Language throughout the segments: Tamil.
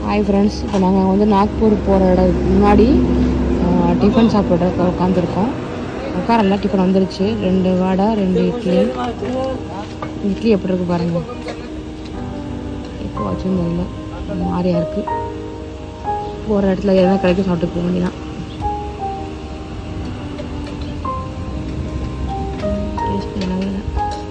ஹாய் ஃப்ரெண்ட்ஸ் இப்போ நாங்கள் வந்து நாக்பூர் போகிற இடம் முன்னாடி டிஃபன் சாப்பிட உட்காந்துருக்கோம் உட்காரல டிஃபன் வந்துருச்சு ரெண்டு வடை ரெண்டு இட்லி இட்லி எப்படி இருக்கு பாருங்க எப்போ வச்சுருந்தோம் இல்லை மாதிரியா இருக்கு போகிற இடத்துல எதனா கிடைக்கும் சாப்பிட்டு போக வேண்டியதான் டேஸ்ட் நல்லாவே இல்லை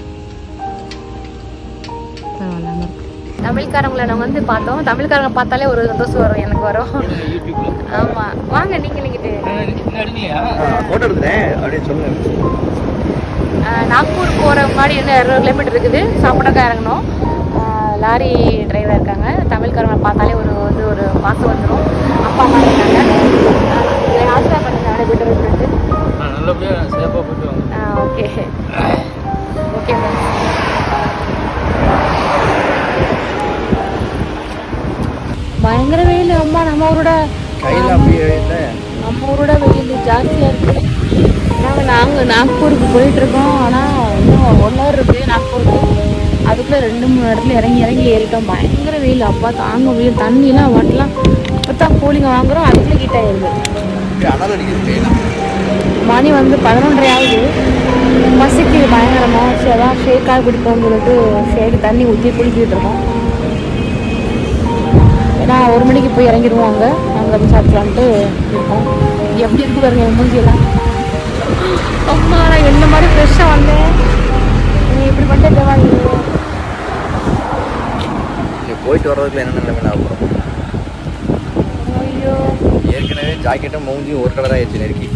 பரவாயில்லாம இருக்கு தமிழ்காரங்களை நாங்கள் வந்து பார்த்தோம் தமிழ்காரங்க பார்த்தாலே ஒரு சந்தோஷம் வரும் எனக்கு வரும் ஆமா வாங்க நீங்க நீங்கிட்டு போட்டோ எடுத்துட்டேன் அப்படியே சொல்லுங்க நாக்பூர் போகிற முன்னாடி இன்னும் இரநூறு கிலோமீட்டர் இருக்குது சாப்பிடக்கா இறங்கணும் ஆஹ் லாரி டிரைவர் இருக்காங்க தமிழ்காரங்களை பார்த்தாலே ஒரு வந்து ஒரு பாசம் வந்துடும் அப்பா அம்மா இருக்காங்க ஆசிரியா பண்ணிருக்காங்க வீட்டு விட்டு நல்லபடியாக சேஃபாக போயிட்டு வாங்க ஓகே ஓகே பயங்கர வெயில் அம்மா நம்ம ஊரோட கையில் அப்படியே இல்லை நம்ம ஊரோட வெயில் ஜாஸ்தியாக இருக்கு நாங்கள் நாங்கள் நாக்பூருக்கு போயிட்டு இருக்கோம் ஆனால் இன்னும் ஒன் ஹவர் இருக்கு நாக்பூருக்கு அதுக்குள்ளே ரெண்டு மூணு இடத்துல இறங்கி இறங்கி ஏறிட்டோம் பயங்கர வெயில் அப்பா தாங்க வெயில் தண்ணிலாம் வாட்டலாம் இப்போ தான் கூலிங்க வாங்குறோம் அதுக்குள்ளே கிட்ட ஆயிடுது அப்படியே அனல் அடிக்குது கையில் மணி வந்து பதினொன்றரை ஆகுது பசிக்கு பயங்கரமாக சரி அதான் ஷேக்காக குடிப்போம்னு சொல்லிட்டு ஷேக்கு தண்ணி ஊற்றி குளிக்கிட்டு இருக்கோம் ஏன்னா ஒரு மணிக்கு போய் இறங்கிடுவோம் அங்கே அங்கே போய் சாப்பிடலான்ட்டு இருக்கோம் எப்படி இருக்கு பாருங்க என் மூஞ்சியெல்லாம் அம்மா நான் என்ன மாதிரி ஃப்ரெஷ்ஷாக வந்தேன் நீ இப்படி பண்ணிட்டு தேவாங்க இங்கே போயிட்டு வர்றதுக்குள்ள என்ன நிலைமை ஆகும் ஐயோ ஏற்கனவே ஜாக்கெட்டும் மூஞ்சியும் ஒரு கலராக ஆயிடுச்சு நெருக்கி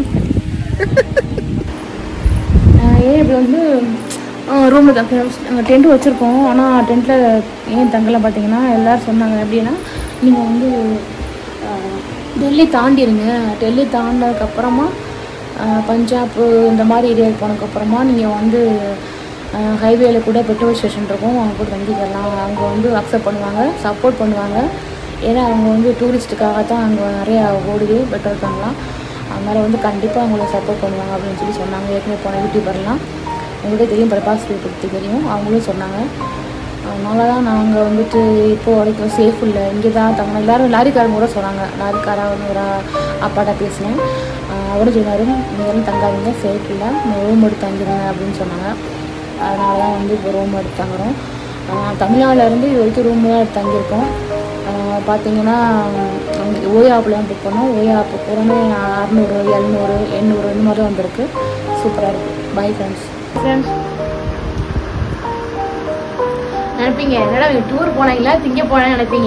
நான் ஏன் இப்படி வந்து ரூமில் தான் நாங்கள் டென்ட் வச்சுருக்கோம் ஆனால் டென்ட்டில் ஏன் தங்கலாம் பார்த்தீங்கன்னா எல்லோரும் சொன்னாங்க எப்படின்னா நீங்கள் வந்து ஆஹ், டெல்லி தாண்டிடுங்க டெல்லி தாண்டினதுக்கப்புறமா பஞ்சாப் இந்த மாதிரி ஏரியாவுக்கு போனதுக்கப்புறமா நீங்கள் வந்து ஹைவேல கூட பெட்ரோல் ஸ்டேஷன் இருக்கும் அங்கே கூட தங்கிக்கலாம் அவங்க வந்து அக்செப்ட் பண்ணுவாங்க சப்போர்ட் பண்ணுவாங்க ஏன்னா அவங்க வந்து டூரிஸ்ட்டுக்காக தான் அங்கே நிறையா ஓடுது பெட்ரோல் பண்ணலாம் அதனால் வந்து கண்டிப்பாக அவங்கள சப்போர்ட் பண்ணுவாங்க அப்படின்னு சொல்லி சொன்னாங்க ஏற்கனவே போன யூடியூபர்லாம் உங்களுக்கே தெரியும் பிரபாஸ் பற்றி தெரியும் அவங்களும் சொன்னாங்க அதனால தான் நாங்கள் வந்துட்டு இப்போ வரைக்கும் சேஃப் இல்லை இங்கே தான் தங்க எல்லோரும் லாரிக்காரங்க கூட சொன்னாங்க லாரிக்காரன் ஒரு அப்பாட்ட பேசினேன் ஆஹ் அவரும் சொன்னார் நீங்கள் தங்காதீங்க சேஃப் இல்லை ரூம் எடுத்து தங்கிடுங்க அப்படின்னு சொன்னாங்க அதனால தான் வந்து இப்போ ரூம் எடுத்து தங்குறோம் ஆஹ் தமிழ்நாட்டுல இருந்து இது வரைக்கும் ரூம் தான் எடுத்து தங்கியிருக்கோம் ஆஹ் பார்த்தீங்கன்னா அங்க ஓயா ஆப்பில் தான் புக் பண்ணோம் ஓயா ஆப்பு பூராமே அறநூறு எழுநூறு எண்ணூறு இந்த மாதிரி தான் வந்திருக்கு சூப்பராக இருக்குது பை ஃப்ரெண்ட்ஸ் ஃப்ரெண்ட்ஸ் நினைப்பீங்க என்னடா நீங்கள் டூர் போனாங்களா திங்க போனான்னு நினைப்பீங்க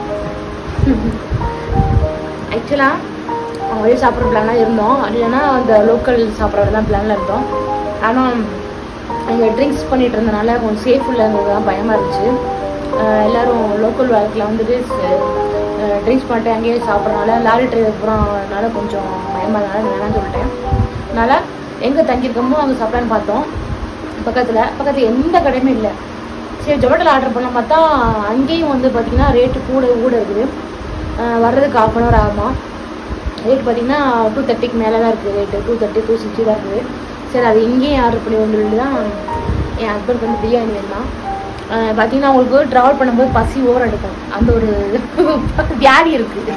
ஆக்சுவலாக அவங்க வெளியே சாப்பிட்ற பிளான்லாம் இருந்தோம் அப்படி இல்லைன்னா அந்த லோக்கல் சாப்பிட்றது தான் பிளானில் இருந்தோம் ஆனால் அங்கே ட்ரிங்க்ஸ் பண்ணிட்டு இருந்தனால கொஞ்சம் சேஃப் இல்லைங்கிறது தான் பயமாக இருந்துச்சு அஹ் எல்லாரும் லோக்கல் வாழ்க்கையில் வந்துட்டு ட்ரிங்க்ஸ் பண்ணிட்டு அங்கேயே சாப்பிட்றனால லாரி டிரைவர் போகிறனால கொஞ்சம் பயமாக இருந்தனால வேணாம்னு சொல்லிட்டேன் அதனால் எங்கே தங்கியிருக்கோமோ அங்கே சாப்பிடலான்னு பார்த்தோம் பக்கத்தில் பக்கத்தில் எந்த கடையுமே இல்லை சரி ஜொமேட்டோவில் ஆர்டர் பண்ணலாம் பார்த்தா அங்கேயும் வந்து பார்த்திங்கன்னா ரேட்டு கூட கூட இருக்குது அஹ் வர்றதுக்கு ஹாஃப் அன் ஹவர் ஆகுமா ரேட் பார்த்தீங்கன்னா டூ தேர்ட்டிக்கு மேலே தான் இருக்குது rate two thirty two sixty தான் இருக்குது சரி அது இங்கேயும் ஆர்டர் பண்ணி வந்துட்டு தான் என் ஹஸ்பண்ட் வந்து பிரியாணி வேணுமா பார்த்தீங்கன்னா அவங்களுக்கு ட்ராவல் பண்ணும்போது பசி ஓவர் எடுக்கும் அந்த ஒரு வியாதி இருக்குது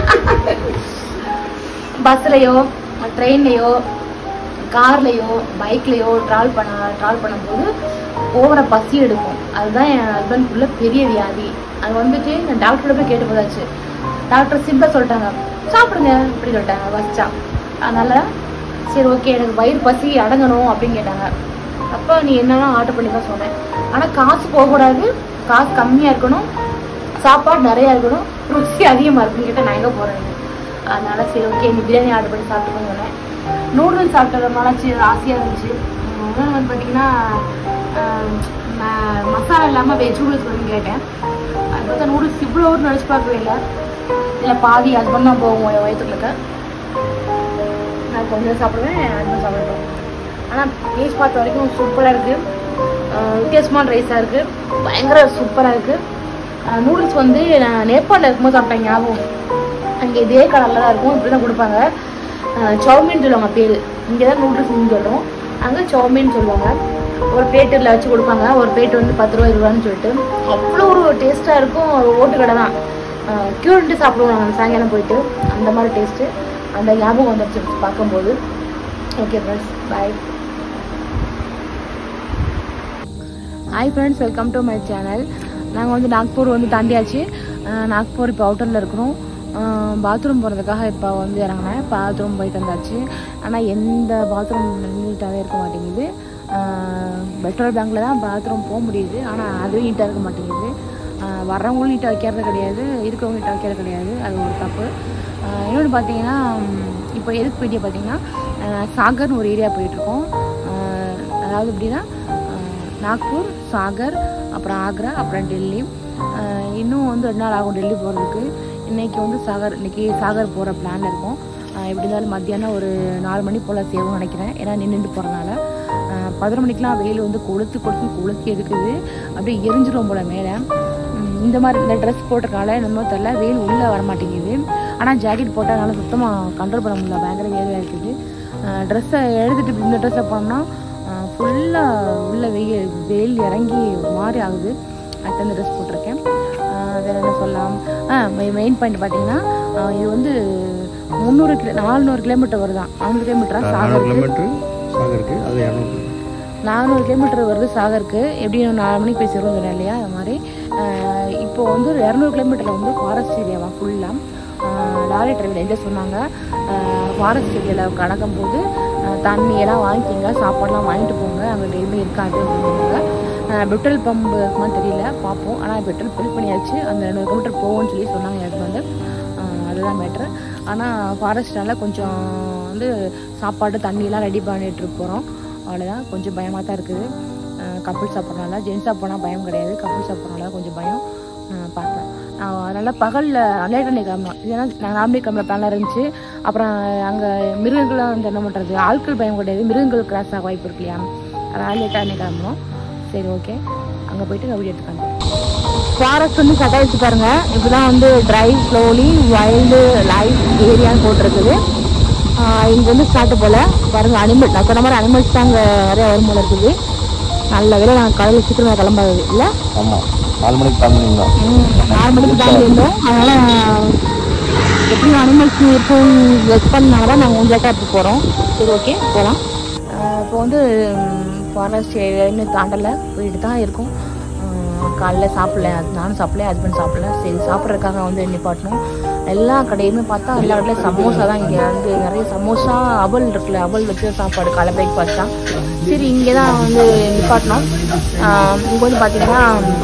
பஸ்லையோ ட்ரெயின்லையோ கார்லேயோ பைக்லேயோ ட்ராவல் பண்ண ட்ராவல் பண்ணும்போது ஓவர பசி எடுக்கும் அதுதான் என் ஹஸ்பண்ட்குள்ள பெரிய வியாதி அது வந்துட்டு நான் டாக்டரோட போய் கேட்டு போதாச்சு டாக்டர் சிம்பிளாக சொல்லிட்டாங்க சாப்பிடுங்க அப்படி சொல்லிட்டாங்க வச்சா அதனால சரி ஓகே எனக்கு வயிறு பசி அடங்கணும் அப்படின்னு கேட்டாங்க அப்போ நீ என்னெல்லாம் ஆர்டர் பண்ணி தான் சொன்னேன் ஆனால் காசு போகக்கூடாது காசு கம்மியாக இருக்கணும் சாப்பாடு நிறையா இருக்கணும் ருசி அதிகமாக இருக்குன்னு கேட்டால் நான் எங்கே போகிறேன் அதனால சரி ஓகே நீ பிரியாணி ஆர்டர் பண்ணி சாப்பிட்டுக்கோங்க சொன்னேன் நூடுல்ஸ் சாப்பிட்டதுனால சரி ஆசையாக இருந்துச்சு இன்னொன்று வந்து பார்த்தீங்கன்னா ஆஹ், ம- மசாலா இல்லாமல் வெஜ் நூடுல்ஸ் பண்ணி கேட்டேன் அது பார்த்தா நூடுல்ஸ் இவ்வளோ ஒரு நினச்சி பார்க்கவே இல்லை இல்லை பாதி ஹஸ்பண்ட் தான் போகும் என் வயிற்றுக்கு நான் கொஞ்சம் சாப்பிடுவேன் ஹஸ்பண்ட் சாப்பிடுவேன் ஆனால் டேஸ்ட் பார்த்த வரைக்கும் சூப்பராக இருக்குது வித்தியாசமான ரைஸாக இருக்குது பயங்கர சூப்பராக இருக்குது நூடுல்ஸ் வந்து நான் நேபாளில் இருக்கும்போது சாப்பிட்டேன் ஞாபகம் அங்கே இதே கலரில் தான் இருக்கும் இப்படி தான் கொடுப்பாங்க சௌமின் சொல்லுவாங்க பேர் இங்கே தான் நூடுல்ஸ் சொல்கிறோம் அங்கே சௌமின் சொல்லுவாங்க ஒரு பிளேட்டில் வச்சு கொடுப்பாங்க ஒரு பிளேட் வந்து பத்து ரூபா இருபது ரூபான்னு சொல்லிட்டு அவ்வளோ ஒரு டேஸ்ட்டாக இருக்கும் ஒரு ஓட்டு கடை தான் க்யூரிட்டு சாப்பிடுவோம் நாங்கள் சாயங்காலம் போயிட்டு அந்த மாதிரி டேஸ்ட்டு அந்த ஞாபகம் வந்துச்சு பார்க்கும்போது okay friends bye hi friends welcome to my channel நாங்கள் வந்து நாக்பூர் வந்து தாண்டியாச்சு அஹ் நாக்பூர் இப்போ அவுட்டரில் இருக்கிறோம் பாத்ரூம் போகிறதுக்காக இப்போ வந்து இறங்கினேன் பாத்ரூம் போயிட்டு வந்தாச்சு ஆனால் எந்த பாத்ரூம் நீட்டாகவே இருக்க மாட்டேங்குது பெட்ரோல் பேங்க்கில் தான் பாத்ரூம் போக முடியுது ஆனால் அதுவும் நீட்டாக இருக்க மாட்டேங்குது அஹ் வர்றவங்களும் நீட்டாக வைக்கிறது கிடையாது இருக்கவங்க நீட்டாக வைக்கிறது கிடையாது அது ஒரு தப்பு அஹ் இன்னொன்று பார்த்தீங்கன்னா உம், இப்போ எதுக்கு போயிட்டே பார்த்தீங்கன்னா அஹ் சாகர்னு ஒரு ஏரியா போயிட்டுருக்கோம் அஹ் அதாவது எப்படின்னா அஹ் நாக்பூர் சாகர் அப்புறம் ஆக்ரா அப்புறம் டெல்லி அஹ் இன்னும் வந்து ரெண்டு நாள் ஆகும் டெல்லி போகிறதுக்கு இன்னைக்கு வந்து சாகர் இன்னைக்கு சாகர் போகிற பிளான் இருக்கும் அஹ் எப்படி இருந்தாலும் மத்தியானம் ஒரு நாலு மணி போல் தேவும் நினைக்கிறேன் ஏன்னா நின்றுட்டு போகிறனால பதினொரு மணிக்கெலாம் வெயில் வந்து கொளுத்து கொளுத்து கொளுத்தி எடுக்குது அப்படியே எரிஞ்சிரும் போல் மேலே உம் இந்த மாதிரி இந்த ட்ரெஸ் போட்டிருக்கால என்னமோ தெரில வெயில் உள்ளே வர மாட்டேங்குது ஆனால் ஜாக்கெட் போட்டால் என்னால் சுத்தமாக கண்ட்ரோல் பண்ண முடியல பயங்கர வேலையாக இருக்குது ட்ரெஸ்ஸை எடுத்துகிட்டு இந்த ட்ரெஸ்ஸை போனோம்னா ஃபுல்லாக உள்ள வெயில் வெயில் இறங்கி ஒரு மாதிரி ஆகுது அதுக்கு அந்த ட்ரெஸ் போட்டிருக்கேன் ஆஹ் வேற என்ன சொல்லலாம் மெயின் பாயிண்ட் பார்த்தீங்கன்னா ஆஹ் இது வந்து முந்நூறு கிலோ நானூறு கிலோமீட்டர் வருதான் நானூறு கிலோமீட்டரா நானூறு சாகருக்கு கிலோமீட்டர் சாகருக்கு அது இரநூறு நானூறு கிலோமீட்டர் வருது சாகருக்கு எப்படியும் நாலு மணிக்கு போய் சேருவோம் சொன்னேன் இல்லையா அது மாதிரி ஆஹ் இப்போ வந்து ஒரு இரநூறு கிலோமீட்டரில் வந்து ஃபாரஸ்ட் ஏரியாவா ஃபுல்லாக லாரி டிரைவர் எங்கே சொன்னாங்க ஃபாரஸ்ட் ஏரியாவில் கடக்கும் போது ஆஹ் தண்ணியெல்லாம் வாங்கிக்கிங்க சாப்பாடெல்லாம் வாங்கிட்டு போங்க அங்கே எதுவுமே இருக்காது அப்படின்னாங்க பெட்ரோல் பம்பு இருக்குமான்னு தெரியல பார்ப்போம் ஆனால் பெட்ரோல் ஃபில் பண்ணியாச்சு அந்த ரெண்டு கிலோமீட்டர் போகும்னு சொல்லி சொன்னாங்க எனக்கு வந்து ஆஹ் அதுதான் மேட்ரு ஆனால் ஃபாரஸ்ட்னால கொஞ்சம் வந்து சாப்பாடு தண்ணியெல்லாம் ரெடி பண்ணிட்டு போகிறோம் அவ்வளோதான் கொஞ்சம் பயமாக தான் இருக்குது கப்புள் சாப்பிட்றனால ஜென்ஸாக போனால் பயம் கிடையாது கப்புள் சாப்பிட்றனால கொஞ்சம் பயம் அஹ் பார்க்கலாம் நான் அதனால் பகலில் லேட் பண்ணி கிளம்பலாம் ஏன்னா நான் நார்மலி கிளம்புற பிளானாக இருந்துச்சு அப்புறம் அங்கே மிருகங்கள்லாம் வந்து என்ன பண்ணுறது ஆட்கள் பயம் கிடையாது மிருகங்கள் கிராஸ் ஆக வாய்ப்பு இருக்கு இல்லையா அதனால் லேட்டாக அன்னைக்கு கிளம்பணும் சரி ஓகே அங்கே போயிட்டு வீடியோ எடுத்துக்காங்க ஃபாரஸ்ட் வந்து கட்ட வச்சு பாருங்க இப்படிதான் வந்து டிரைவ் ஸ்லோலி வைல்டு லைஃப் ஏரியான்னு போட்டிருக்குது ஆஹ் இங்க வந்து ஸ்டார்ட் போல பாருங்க அனிமல் நான் சொன்ன மாதிரி அனிமல்ஸ் தான் அங்கே நிறைய வரும் போல இருக்குது நல்ல வேலை நாங்கள் காலையில் சீக்கிரமாக கிளம்பாது இல்லை ஆமாம் நாலு மணிக்கு கிளம்புனீங்களா நாலு மணிக்கு தான் இருந்தோம் அதனால எப்படியும் அனிமல்ஸ் இருக்கும் கெஸ் பண்ணனால தான் நாங்கள் கொஞ்சம் இப்போ போகிறோம் சரி ஓகே போகலாம் இப்போ வந்து ஃபாரஸ்ட் ஏரியா இன்னும் தாண்டலை போயிட்டு தான் இருக்கும் ஆஹ் காலைல சாப்பிடல அது நானும் சாப்பிடல ஹஸ்பண்ட் சாப்பிடல சரி சாப்பிட்றதுக்காக வந்து நிப்பாட்டணும் எல்லா கடையுமே பார்த்தா எல்லா கடையிலும் சமோசா தான் இங்கே வந்து நிறைய சமோசா அவல் இருக்குல்ல அவல் வச்சு சாப்பாடு காலை பிரேக்ஃபாஸ்ட் தான் சரி இங்கே தான் வந்து நிப்பாட்டினோம் இங்கே வந்து பார்த்தீங்கன்னா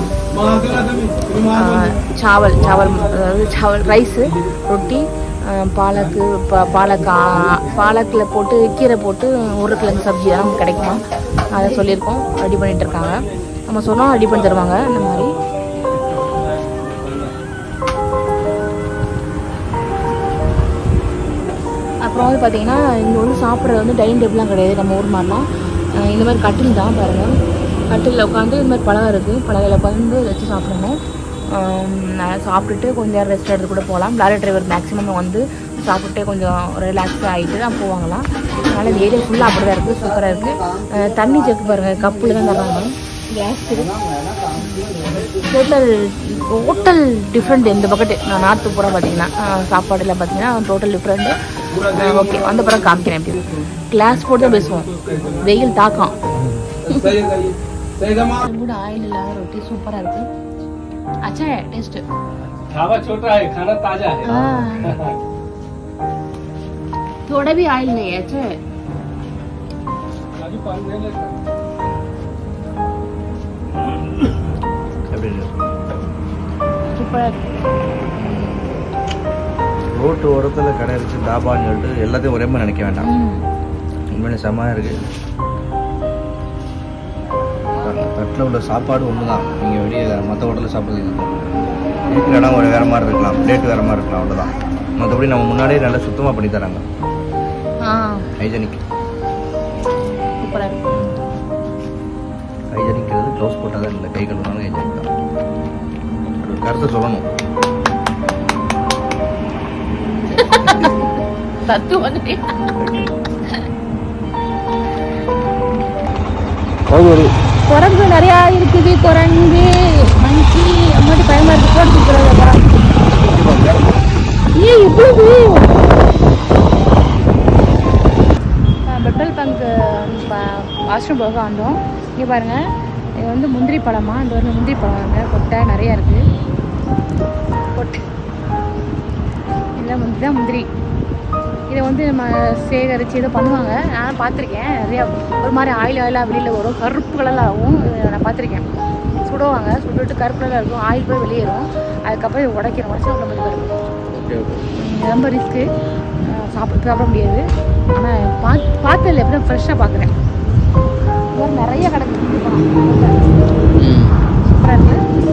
ஆஹ் சாவல் சாவல் அதாவது சாவல் ரைஸு ரொட்டி ஆஹ் பாலக்கு பா பாலக்கா பாலக்கில் போட்டு கீரை போட்டு உருளைக்கிழங்கு சப்ஜி எல்லாம் கிடைக்குமா அதை சொல்லியிருக்கோம் ரெடி பண்ணிட்டு இருக்காங்க நம்ம சொன்னோம் ரெடி பண்ணி தருவாங்க இந்த மாதிரி அப்புறம் வந்து பார்த்தீங்கன்னா இங்கே வந்து சாப்பிட்றது வந்து டைனிங் டேபிள்லாம் கிடையாது நம்ம ஊர் மாதிரிலாம் அஹ் இந்த மாதிரி கட்டில் தான் பாருங்கள் கட்டிலில் உட்காந்து இந்த மாதிரி பலகை இருக்குது பலகையில் உட்காந்து வச்சு சாப்பிடணும் ஆம், நான் சாப்பிட்டுட்டு கொஞ்சம் நேரம் ரெஸ்ட் எடுத்து கூட போகலாம் லாரி டிரைவர் மேக்ஸிமம் வந்து சாப்பிட்டு கொஞ்சம் ரிலாக்ஸ் ஆகிட்டு தான் போவாங்களாம் அதனால் இந்த ஏரியா ஃபுல்லாக அப்படி தான் இருக்குது சூப்பராக இருக்குது தண்ணி செக்கு பாருங்கள் கப்பில் தான் தர்றாங்க கேஸ் டோட்டல் டோட்டல் டிஃப்ரெண்ட் இந்த பக்கெட்டு நான் நார்த்து பூரா பார்த்தீங்கன்னா அஹ் சாப்பாடுல பார்த்தீங்கன்னா டோட்டல் டிஃப்ரெண்ட்டு ஓகே வந்த பிறகு காமிக்கிறேன் எப்படி கிளாஸ் போட்டு தான் பேசுவோம் வெயில் தாக்கம் கூட ஆயில் இல்லாத ரொட்டி சூப்பராக இருக்கு அச்சா டேஸ்ட் ढाबा छोटा है खाना ताजा है थोड़ा भी ऑयल नहीं है अच्छा है अभी पानी नहीं लगता எப்படி இருக்கு சூப்பராக இருக்கு ரோட்டு ஓரத்தில் கடை இருக்குது தாபான்னு சொல்லிட்டு எல்லாத்தையும் ஒரே மாதிரி நினைக்க வேண்டாம் ம். உண்மையிலே செம்மையாக இருக்கு தட்டில் உள்ள சாப்பாடு ஒன்று தான் நீங்கள் வெளியே மற்ற ஹோட்டலில் சாப்பிட்றது இருக்கிற இடம் ஒரு வேறு மாதிரி இருக்கலாம் பிளேட் வேறு மாதிரி இருக்கலாம் அவ்வளோதான் மற்றபடி நம்ம முன்னாடியே நல்லா சுத்தமாக பண்ணி தராங்க ஆ ஹைஜனிக் சூப்பராக இருக்கு ஹைஜனிக்கிறது க்ளவுஸ் போட்டால் தான் இல்லை கை கழுவுனாலும் ஹைஜனிக் தான் ஒரு கருத்தை சொல்லணும் தத்துவம் ஒரு குரங்கு நிறையா இருக்குது குரங்கு மங்கி அம்மாட்டி பயமா இருக்கு போட்டு போகிறத ஏய் எவ்வளவு பெட்ரோல் பங்க் வாஷ்ரூம் போக வந்தோம் இங்கே பாருங்க இது வந்து முந்திரி பழமா இந்த வந்து முந்திரி பழம் கொட்டை நிறையா இருக்குது கொட்டை இதெல்லாம் முந்திரி தான் முந்திரி இதை வந்து நம்ம சேகரித்து இதை பண்ணுவாங்க நான் பார்த்துருக்கேன் நிறையா ஒரு மாதிரி ஆயில் ஆயிலாக வெளியில் வரும் கருப்பு கலரில் ஆகும் இது நான் பார்த்துருக்கேன் சுடுவாங்க சுட்டுட்டு கருப்பு கலரில் இருக்கும் ஆயில் போய் வெளியேறும் அதுக்கப்புறம் இதை உடைக்கிறோம் உடச்சா நம்ம இது வரும் ஓகே ஓகே இது ரொம்ப ரிஸ்க்கு சாப்பிட சாப்பிட முடியாது ஆனால் பார்த்து பார்த்ததில்ல எப்படி ஃப்ரெஷ்ஷாக பார்க்குறேன் இது மாதிரி நிறைய கிடக்கு முந்திரி பழம் ம் சூப்பராக இருக்குது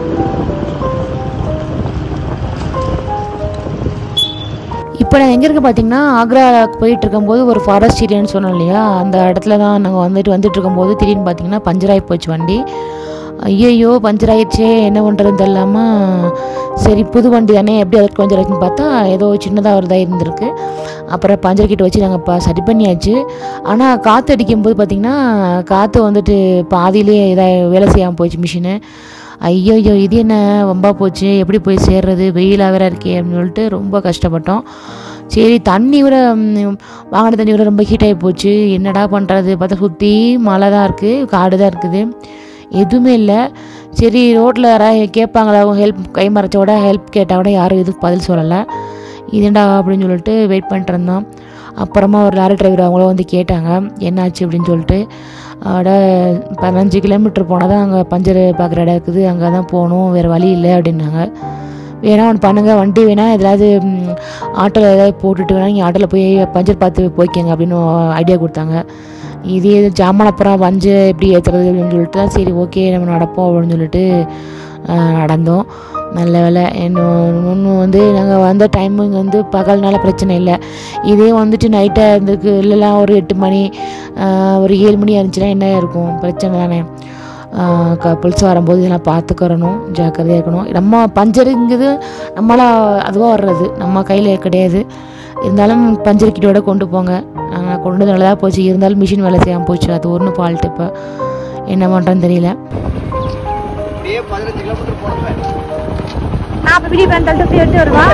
இப்போ நான் எங்கே இருக்க பார்த்தீங்கன்னா ஆக்ரா போயிட்டு இருக்கும்போது ஒரு ஃபாரஸ்ட் ஏரியான்னு சொன்னோம் இல்லையா அந்த இடத்துல தான் நாங்கள் வந்துட்டு வந்துட்டு இருக்கும்போது திடீர்னு பார்த்தீங்கன்னா பஞ்சராகி போச்சு வண்டி ஐயையோ பஞ்சர் ஆயிடுச்சே என்ன பண்ணுறதுன்னு தெரியாமல் சரி புது வண்டி தானே எப்படி அதுக்கு பஞ்சர் ஆச்சுன்னு பார்த்தா ஏதோ சின்னதாக ஒரு இதாக இருந்திருக்கு அப்புறம் பஞ்சர் கிட்ட வச்சு நாங்கள் இப்போ சரி பண்ணியாச்சு ஆனால் காற்று அடிக்கும்போது பார்த்திங்கன்னா காற்று வந்துட்டு பாதியிலே இதாக வேலை செய்யாமல் போச்சு மிஷினு ஐயோ இது என்ன வம்பா போச்சு எப்படி போய் சேர்றது வெயிலாக வேற இருக்கே அப்படின்னு சொல்லிட்டு ரொம்ப கஷ்டப்பட்டோம் சரி தண்ணி விட ம், வாங்கின தண்ணி விட ரொம்ப ஹீட் ஆகி போச்சு என்னடா பண்ணுறது பார்த்தா சுற்றி மழை தான் இருக்குது காடு தான் இருக்குது எதுவுமே இல்லை சரி ரோட்டில் யாராவது கேட்பாங்களா ஹெல்ப் கை மறைச்சோட ஹெல்ப் கேட்டால் கூட யாரும் எதுவும் பதில் சொல்லலை இதுண்டா அப்படின்னு சொல்லிட்டு வெயிட் பண்ணிட்டு இருந்தோம் அப்புறமா ஒரு லாரி டிரைவர் அவங்களும் வந்து கேட்டாங்க என்னாச்சு அப்படின்னு சொல்லிட்டு அட பதினஞ்சு கிலோமீட்டர் போனால் தான் அங்கே பஞ்சர் பார்க்குற இடம் இருக்குது அங்கே தான் போகணும் வேறு வழி இல்லை அப்படின்னாங்க வேணா ஒன்று பண்ணுங்கள் வண்டி வேணா எதாவது ஆட்டோவில் ஏதாவது போட்டுட்டு வேணா நீங்கள் ஆட்டோவில் போய் பஞ்சர் பார்த்து போய்க்கங்க அப்படின்னு ஐடியா கொடுத்தாங்க இதே இது ஜாமான் அப்புறம் பஞ்சு எப்படி ஏற்றுறது அப்படின்னு சொல்லிட்டு தான் சரி ஓகே நம்ம நடப்போம் அப்படின்னு சொல்லிட்டு ஆஹ், நடந்தோம் நல்ல வேலை இன்னும் இன்னும் வந்து நாங்கள் வந்த டைமிங் வந்து பகல்னால பிரச்சனை இல்லை இதே வந்துட்டு நைட்டாக இருந்திருக்கு இல்லைனா ஒரு எட்டு மணி ஆஹ், ஒரு ஏழு மணி இருந்துச்சுன்னா என்ன இருக்கும் பிரச்சனை தானே கப்புள்ஸ் வரும்போது இதெல்லாம் பார்த்துக்கிறணும் ஜாக்கிரதையாக இருக்கணும் நம்ம பஞ்சருங்கிறது நம்மளா அதுவாக வர்றது நம்ம கையில் கிடையாது இருந்தாலும் பஞ்சர் கிட்டோட கொண்டு போங்க நாங்கள் கொண்டு வந்து நல்லதாக போச்சு இருந்தாலும் மிஷின் வேலை செய்யாமல் போச்சு அது ஒன்றும் ஃபால்ட் இப்போ என்ன பண்ணுறேன்னு தெரியல அப்படியே பதினஞ்சு கிலோமீட்டர் போனப்ப நான் இப்போ வீடியோ பேன் தள்ளிட்டு எடுத்து வருவா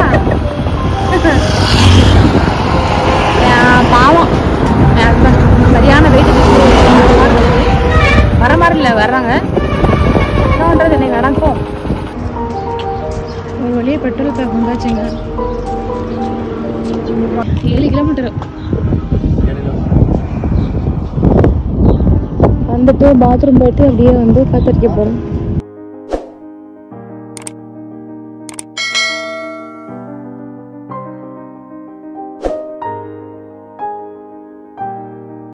பாவம் என் husband சரியான வெயிட் வர மாதிரி இல்லை வர்றாங்க என்ன பண்ணுறது என்ன நடக்கும் ஒரு வழியே பெட்ரோல் பேக் வந்தாச்சுங்க ஏழு கிலோமீட்டர் வந்துட்டு பாத்ரூம் போயிட்டு அப்படியே வந்து காத்தடிக்க போகிறோம்